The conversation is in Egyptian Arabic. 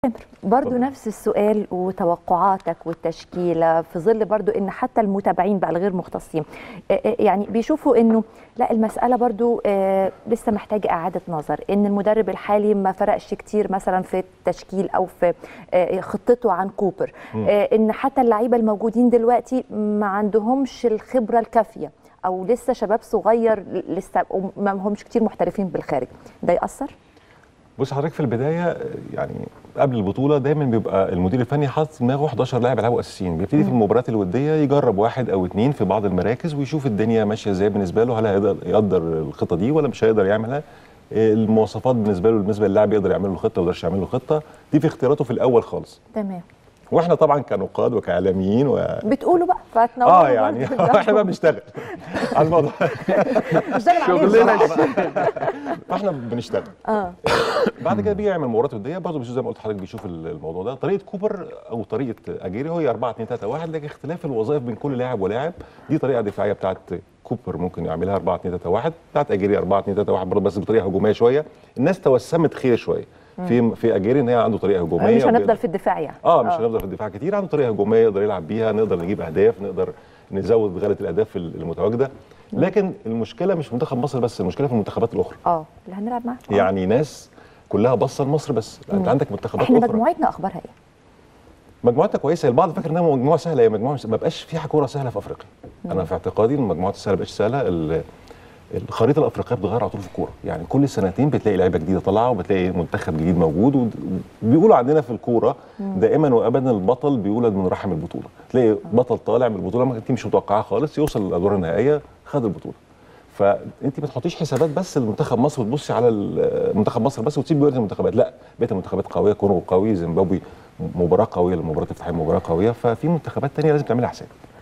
برضو نفس السؤال وتوقعاتك والتشكيله في ظل برضو ان حتى المتابعين بقى الغير مختصين آه، آه، يعني بيشوفوا انه لا المساله برضو آه، لسه محتاجه اعاده نظر ان المدرب الحالي ما فرقش كتير مثلا في التشكيل او في آه، خطته عن كوبر آه، ان حتى اللعيبه الموجودين دلوقتي ما عندهمش الخبره الكافيه او لسه شباب صغير لسه ما همش كتير محترفين بالخارج ده ياثر بص حضرتك في البدايه يعني قبل البطوله دايما بيبقى المدير الفني حاطط في دماغه 11 لاعب يلعبوا اساسيين بيبتدي في المباريات الوديه يجرب واحد او اثنين في بعض المراكز ويشوف الدنيا ماشيه ازاي بالنسبه له هل هيقدر يقدر الخطه دي ولا مش هيقدر يعملها المواصفات بالنسبه له بالنسبه للاعب يقدر يعمل له خطه وما يقدرش يعمل له خطه دي في اختياراته في الاول خالص تمام واحنا طبعا كنقاد وكاعلاميين و... بتقولوا بقى فتنوروا اه يعني احنا بقى بنشتغل على الموضوع اشتغل عليهم شغلنا فاحنا بنشتغل اه بعد كده بيجي يعمل مباريات وديه برضه بيشوف زي ما قلت لحضرتك بيشوف الموضوع ده طريقه كوبر او طريقه اجيري هي 4 2 3 1 لكن اختلاف الوظائف بين كل لاعب ولاعب دي طريقه دفاعيه بتاعت كوبر ممكن يعملها 4 2 3 1 بتاعت اجيري 4 2 3 1 برضه بس بطريقه هجوميه شويه الناس توسمت خير شويه في في اجيري ان هي عنده طريقه هجوميه مش وبيقدر- هنفضل في الدفاع يعني اه مش هنفضل في الدفاع كتير عنده طريقه هجوميه يقدر يلعب بيها نقدر نجيب اهداف نقدر نزود غاله الاهداف المتواجده لكن المشكله مش في منتخب مصر بس المشكله في المنتخبات الاخرى اه اللي هنلعب معاه آه. يعني ناس كلها باصه لمصر بس لا، انت عندك منتخبات احنا اخرى مجموعتنا اخبارها ايه؟ مجموعتها كويسه البعض فاكر انها مجموعه سهله هي مجموعه ما بقاش فيها كوره سهله في افريقيا انا في اعتقادي ان المجموعات السهله ما بقتش سهله ال- الخريطه الافريقيه بتتغير على طول في الكوره يعني كل سنتين بتلاقي لعيبه جديده طالعه وبتلاقي منتخب جديد موجود وبيقولوا عندنا في الكوره دائما وابدا البطل بيولد من رحم البطوله تلاقي بطل طالع من البطوله ما انت مش متوقعها خالص يوصل للادوار النهائيه خد البطوله فانت ما تحطيش حسابات بس لمنتخب مصر وتبصي على ال- منتخب مصر بس وتسيبي بقيه المنتخبات لا بقيه المنتخبات قويه كونغو قوي زيمبابوي مباراه قويه المباراه الافتتاحيه مباراه قويه ففي منتخبات تانية لازم تعملها حساب